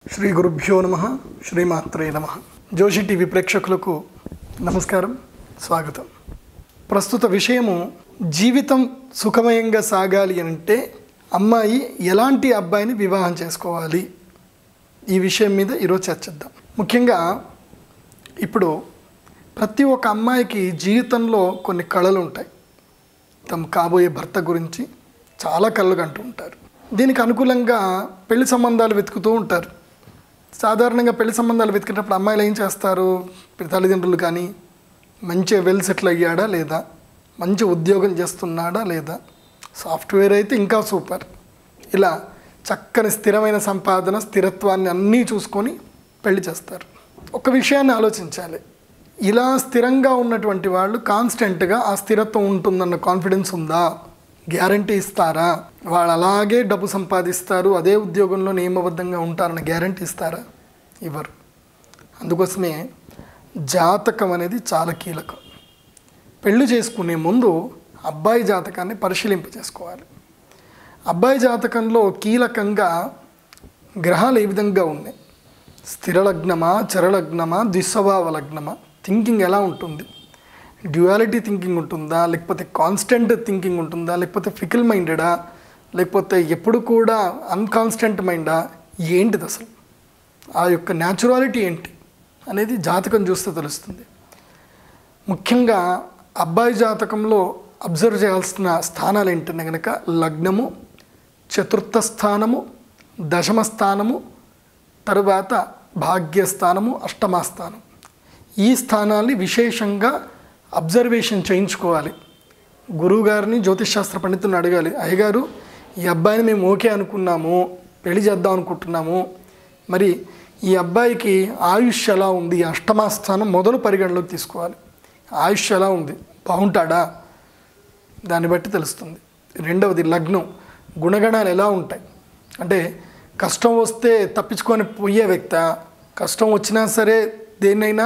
శ్రీ గురుభ్యో నమ శ్రీమాత్రే నమ జోషి టీవీ ప్రేక్షకులకు నమస్కారం స్వాగతం ప్రస్తుత విషయము జీవితం సుఖమయంగా సాగాలి అంటే అమ్మాయి ఎలాంటి అబ్బాయిని వివాహం చేసుకోవాలి ఈ విషయం మీద ఈరోజు చర్చిద్దాం ముఖ్యంగా ఇప్పుడు ప్రతి ఒక్క అమ్మాయికి జీవితంలో కొన్ని కళలు ఉంటాయి తమ కాబోయే భర్త గురించి చాలా కళ్ళు కంటూ ఉంటారు దీనికి అనుకూలంగా పెళ్లి సంబంధాలు వెతుకుతూ ఉంటారు సాధారణంగా పెళ్లి సంబంధాలు వెతికేటప్పుడు అమ్మాయిలు ఏం చేస్తారు ఇప్పుడు తల్లిదండ్రులు కానీ మంచిగా వెల్ సెటిల్ అయ్యాడా లేదా మంచి ఉద్యోగం చేస్తున్నాడా లేదా సాఫ్ట్వేర్ అయితే ఇంకా సూపర్ ఇలా చక్కని స్థిరమైన సంపాదన స్థిరత్వాన్ని అన్నీ చూసుకొని పెళ్లి చేస్తారు ఒక విషయాన్ని ఆలోచించాలి ఇలా స్థిరంగా ఉన్నటువంటి వాళ్ళు కాన్స్టెంట్గా ఆ స్థిరత్వం ఉంటుందన్న కాన్ఫిడెన్స్ ఉందా గ్యారంటీ ఇస్తారా వాళ్ళు అలాగే డబ్బు సంపాదిస్తారు అదే ఉద్యోగంలో నియమబద్ధంగా ఉంటారన్న గ్యారంటీ ఇస్తారా ఇవ్వరు అందుకోసమే జాతకం అనేది చాలా కీలకం పెళ్లి చేసుకునే ముందు అబ్బాయి జాతకాన్ని పరిశీలింప చేసుకోవాలి అబ్బాయి జాతకంలో కీలకంగా గ్రహాలు ఏ విధంగా ఉన్నాయి స్థిర లగ్నమా చరలగ్నమా దిశభావ లగ్నమా థింకింగ్ ఎలా ఉంటుంది డ్యువాలిటీ థింకింగ్ ఉంటుందా లేకపోతే కాన్స్టెంట్ థింకింగ్ ఉంటుందా లేకపోతే ఫికిల్ మైండెడా లేకపోతే ఎప్పుడు కూడా అన్కాన్స్టెంట్ మైండా ఏంటిది అసలు ఆ యొక్క న్యాచురాలిటీ ఏంటి అనేది జాతకం చూస్తే తెలుస్తుంది ముఖ్యంగా అబ్బాయి జాతకంలో అబ్జర్వ్ చేయాల్సిన స్థానాలు ఏంటంటే కనుక లగ్నము చతుర్థ స్థానము దశమ స్థానము తరువాత భాగ్యస్థానము అష్టమస్థానం ఈ స్థానాల్ని విశేషంగా అబ్జర్వేషన్ చేయించుకోవాలి గురువుగారిని జ్యోతిష్శాస్త్ర పండితుని అడగాలి అయ్యగారు ఈ అబ్బాయిని మేము ఓకే అనుకున్నాము పెళ్లి చేద్దాం అనుకుంటున్నాము మరి ఈ అబ్బాయికి ఆయుష్ ఎలా ఉంది అష్టమాస్థానం మొదలు పరిగణలోకి తీసుకోవాలి ఆయుష్ ఎలా ఉంది బాగుంటాడా దాన్ని బట్టి తెలుస్తుంది రెండవది లగ్నం గుణగణాలు ఎలా ఉంటాయి అంటే కష్టం వస్తే తప్పించుకొని పోయే వ్యక్త కష్టం వచ్చినా సరే దేన్నైనా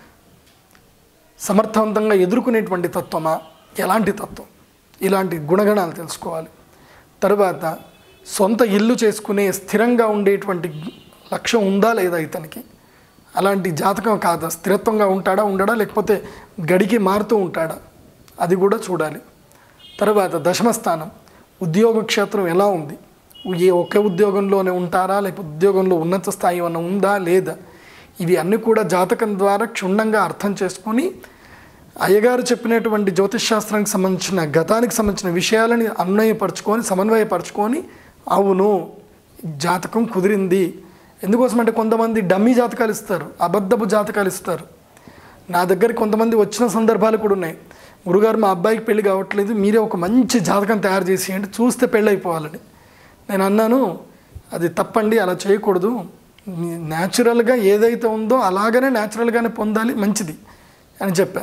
సమర్థవంతంగా ఎదుర్కొనేటువంటి తత్వమా ఎలాంటి తత్వం ఇలాంటి గుణగణాలు తెలుసుకోవాలి తర్వాత సొంత ఇల్లు చేసుకునే స్థిరంగా ఉండేటువంటి లక్ష్యం ఉందా లేదా ఇతనికి అలాంటి జాతకం కాదా స్థిరత్వంగా ఉంటాడా ఉండడా లేకపోతే గడికి మారుతూ ఉంటాడా అది కూడా చూడాలి తర్వాత దశమ స్థానం ఉద్యోగ క్షేత్రం ఎలా ఉంది ఏ ఒకే ఉద్యోగంలోనే ఉంటారా లేకపోతే ఉద్యోగంలో ఉన్నత స్థాయి ఏమైనా ఉందా లేదా ఇవి అన్నీ కూడా జాతకం ద్వారా క్షుణ్ణంగా అర్థం చేసుకొని అయ్యగారు చెప్పినటువంటి జ్యోతిష్శాస్త్రానికి సంబంధించిన గతానికి సంబంధించిన విషయాలని అన్వయపరచుకొని సమన్వయపరచుకొని అవును జాతకం కుదిరింది ఎందుకోసం అంటే కొంతమంది డమ్మీ జాతకాలు ఇస్తారు అబద్ధపు జాతకాలు ఇస్తారు నా దగ్గర కొంతమంది వచ్చిన సందర్భాలు కూడా ఉన్నాయి గురుగారు మా అబ్బాయికి పెళ్లి కావట్లేదు మీరే ఒక మంచి జాతకం తయారు చేసి అంటే చూస్తే పెళ్ళి అయిపోవాలని నేను అన్నాను అది తప్పండి అలా చేయకూడదు న్యాచురల్గా ఏదైతే ఉందో అలాగనే న్యాచురల్గానే పొందాలి మంచిది అని చెప్పా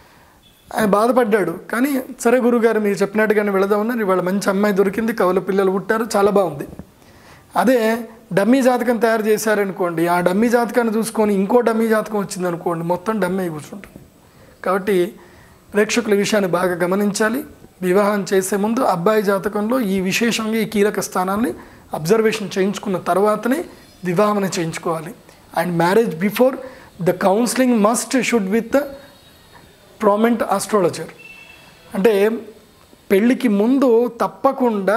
ఆయన బాధపడ్డాడు కానీ సరే గురుగారు మీరు చెప్పినట్టుగానే వెళదామన్నారు ఇవాళ మంచి అమ్మాయి దొరికింది కవుల పిల్లలు పుట్టారు చాలా బాగుంది అదే డమ్మీ జాతకం తయారు చేశారనుకోండి ఆ డమ్మీ జాతకాన్ని చూసుకొని ఇంకో డమ్మీ జాతకం వచ్చింది అనుకోండి మొత్తం డమ్మీ కూర్చుంటుంది కాబట్టి ప్రేక్షకుల విషయాన్ని బాగా గమనించాలి వివాహం చేసే ముందు అబ్బాయి జాతకంలో ఈ విశేషంగా ఈ కీలక స్థానాన్ని అబ్జర్వేషన్ చేయించుకున్న తర్వాతనే వివాహం చేయించుకోవాలి and marriage before the counselling must should with prominent astrologer అంటే పెళ్ళికి ముందు తప్పకుండా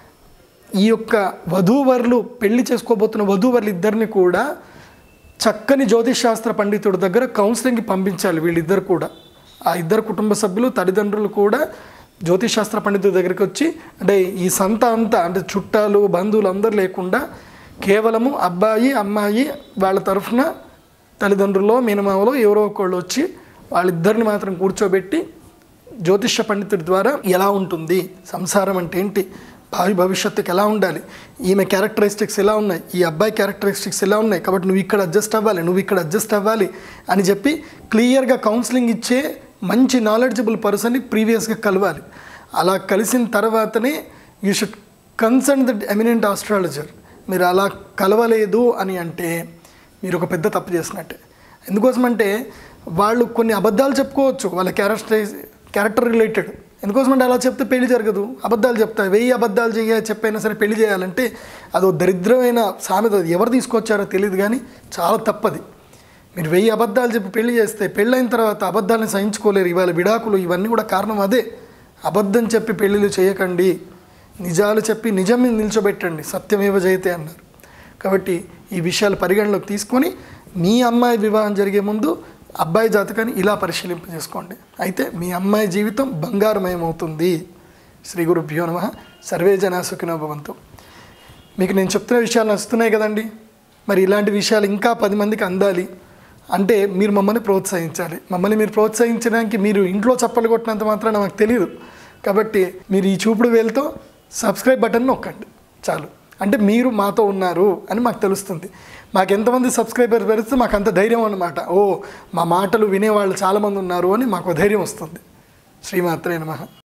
ఈ యొక్క వధూవరులు పెళ్లి చేసుకోబోతున్న వధూవరులు ఇద్దరిని కూడా చక్కని జ్యోతిష్ పండితుడి దగ్గర కౌన్సిలింగ్కి పంపించాలి వీళ్ళిద్దరు కూడా ఆ ఇద్దరు కుటుంబ సభ్యులు తల్లిదండ్రులు కూడా జ్యోతిషాస్త్ర పండితుడి దగ్గరికి వచ్చి అంటే ఈ సంత అంతా అంటే చుట్టాలు బంధువులు అందరూ లేకుండా కేవలము అబ్బాయి అమ్మాయి వాళ్ళ తరఫున తల్లిదండ్రులో మీనమావలో ఎవరో ఒకళ్ళు వచ్చి వాళ్ళిద్దరిని మాత్రం కూర్చోబెట్టి జ్యోతిష పండితుడి ద్వారా ఎలా ఉంటుంది సంసారం అంటే ఏంటి భావి భవిష్యత్తుకి ఎలా ఉండాలి ఈమె క్యారెక్టరిస్టిక్స్ ఎలా ఉన్నాయి ఈ అబ్బాయి క్యారెక్టరిస్టిక్స్ ఎలా ఉన్నాయి కాబట్టి నువ్వు ఇక్కడ అడ్జస్ట్ అవ్వాలి నువ్వు ఇక్కడ అడ్జస్ట్ అవ్వాలి అని చెప్పి క్లియర్గా కౌన్సిలింగ్ ఇచ్చే మంచి నాలెడ్జబుల్ పర్సన్ని ప్రీవియస్గా కలవాలి అలా కలిసిన తర్వాతనే you should concern the eminent astrologer మీరు అలా కలవలేదు అని అంటే మీరు ఒక పెద్ద తప్పు చేసినట్టే ఎందుకోసమంటే వాళ్ళు కొన్ని అబద్ధాలు చెప్పుకోవచ్చు వాళ్ళ క్యారెక్టరైజ్ క్యారెక్టర్ రిలేటెడ్ ఎందుకోసమంటే అలా చెప్తే పెళ్లి జరగదు అబద్ధాలు చెప్తాయి వెయ్యి అబద్ధాలు చేయ చెప్పైనా సరే పెళ్లి చేయాలంటే అదో దరిద్రమైన సామెత అది ఎవరు తీసుకొచ్చారో తెలియదు కానీ చాలా తప్పది మీరు వెయ్యి అబద్ధాలు చెప్పి పెళ్లి చేస్తే పెళ్ళైన తర్వాత అబద్ధాలను సహించుకోలేరు ఇవాళ విడాకులు ఇవన్నీ కూడా కారణం అదే అబద్ధం చెప్పి పెళ్ళిళ్ళు చేయకండి నిజాలు చెప్పి నిజం మీద నిల్చోబెట్టండి సత్యమేవ జయతే అన్నారు కాబట్టి ఈ విషయాలు పరిగణలోకి తీసుకొని మీ అమ్మాయి వివాహం జరిగే ముందు అబ్బాయి జాతకాన్ని ఇలా పరిశీలింప చేసుకోండి అయితే మీ అమ్మాయి జీవితం బంగారమయమవుతుంది శ్రీ గురుభ్యో నమ సర్వే జనా సుఖినో భవంతు మీకు నేను చెప్తున్న విషయాలు నచ్చుతున్నాయి కదండి మరి ఇలాంటి విషయాలు ఇంకా పది మందికి అందాలి అంటే మీరు మమ్మల్ని ప్రోత్సహించాలి మమ్మల్ని మీరు ప్రోత్సహించడానికి మీరు ఇంట్లో చప్పలు కొట్టినంత మాత్రం నాకు తెలియదు కాబట్టి మీరు ఈ చూపుడు వేలుతో సబ్స్క్రైబ్ బటన్ నొక్కండి చాలు అంటే మీరు మాతో ఉన్నారు అని మాకు తెలుస్తుంది మాకు ఎంతమంది సబ్స్క్రైబర్ పెరిగితే మాకు అంత ధైర్యం అన్నమాట ఓ మా మాటలు వినేవాళ్ళు చాలామంది ఉన్నారు అని మాకు ధైర్యం వస్తుంది శ్రీమాత్రే నమః